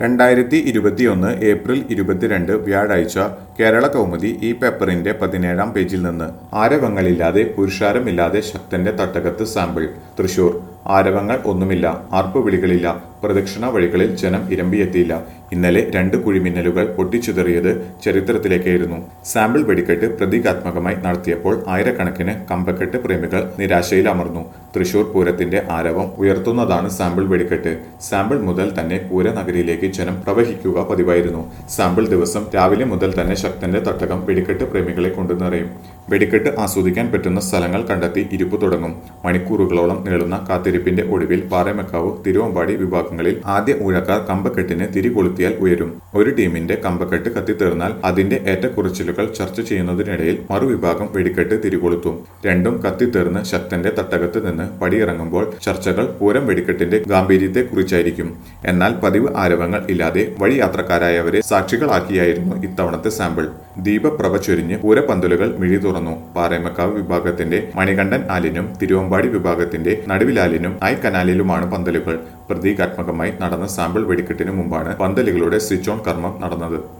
രണ്ടായിരത്തി ഇരുപത്തിയൊന്ന് ഏപ്രിൽ ഇരുപത്തിരണ്ട് വ്യാഴാഴ്ച കേരള കൗമുദി ഈ പേപ്പറിന്റെ പതിനേഴാം പേജിൽ നിന്ന് ആരവങ്ങളില്ലാതെ പുരുഷാരമില്ലാതെ ശക്തന്റെ തട്ടകത്ത് സാമ്പിൾ തൃശൂർ ആരവങ്ങൾ ഒന്നുമില്ല ആർപ്പുവിളികളില്ല പ്രദക്ഷിണ വഴികളിൽ ജനം ഇരമ്പിയെത്തിയില്ല ഇന്നലെ രണ്ട് കുഴിമിന്നലുകൾ പൊട്ടിച്ചിതറിയത് ചരിത്രത്തിലേക്കായിരുന്നു സാമ്പിൾ വെടിക്കെട്ട് പ്രതീകാത്മകമായി നടത്തിയപ്പോൾ ആയിരക്കണക്കിന് കമ്പക്കെട്ട് പ്രേമികൾ നിരാശയിൽ അമർന്നു തൃശൂർ പൂരത്തിന്റെ ആരവം ഉയർത്തുന്നതാണ് സാമ്പിൾ വെടിക്കെട്ട് സാമ്പിൾ മുതൽ തന്നെ പൂരനഗരിയിലേക്ക് ജനം പ്രവഹിക്കുക പതിവായിരുന്നു സാമ്പിൾ ദിവസം രാവിലെ മുതൽ തന്നെ ശക്തന്റെ തട്ടകം വെടിക്കെട്ട് പ്രേമികളെ കൊണ്ടു നിറയും വെടിക്കെട്ട് ആസ്വദിക്കാൻ പറ്റുന്ന സ്ഥലങ്ങൾ കണ്ടെത്തി ഇരിപ്പു തുടങ്ങും മണിക്കൂറുകളോളം നീളുന്ന കാത്തിരിപ്പിന്റെ ഒടുവിൽ പാറമക്കാവ് തിരുവമ്പാടി വിഭാഗങ്ങളിൽ ആദ്യ ഊഴക്കാർ കമ്പക്കെട്ടിന് തിരികൊളുത്തിയാൽ ഉയരും ഒരു ടീമിന്റെ കമ്പക്കെട്ട് കത്തിത്തീർന്നാൽ അതിന്റെ ഏറ്റക്കുറച്ചിലുകൾ ചർച്ച ചെയ്യുന്നതിനിടയിൽ മറുവിഭാഗം വെടിക്കെട്ട് തിരികൊളുത്തും രണ്ടും കത്തിത്തീർന്ന് ശക്തന്റെ തട്ടകത്ത് നിന്ന് പടിയിറങ്ങുമ്പോൾ ചർച്ചകൾ പൂരം വെടിക്കെട്ടിന്റെ ഗാംഭീര്യത്തെ കുറിച്ചായിരിക്കും എന്നാൽ പതിവ് ആരവങ്ങൾ ഇല്ലാതെ വഴിയാത്രക്കാരായവരെ സാക്ഷികളാക്കിയായിരുന്നു ഇത്തവണത്തെ സാമ്പിൾ ദീപപ്രഭ ചൊരിഞ്ഞ് പൂരപ്പന്തലുകൾ മിഴി തുറന്നു പാറേമക്കാവ് വിഭാഗത്തിന്റെ മണികണ്ഠൻ ആലിനും തിരുവമ്പാടി വിഭാഗത്തിന്റെ നടുവിലാലിനും ഐക്കനാലിലുമാണ് പന്തലുകൾ പ്രതീകാത്മകമായി നടന്ന സാമ്പിൾ വെടിക്കെട്ടിന് മുമ്പാണ് പന്തലുകളുടെ സ്വിച്ച് ഓൺ കർമ്മം നടന്നത്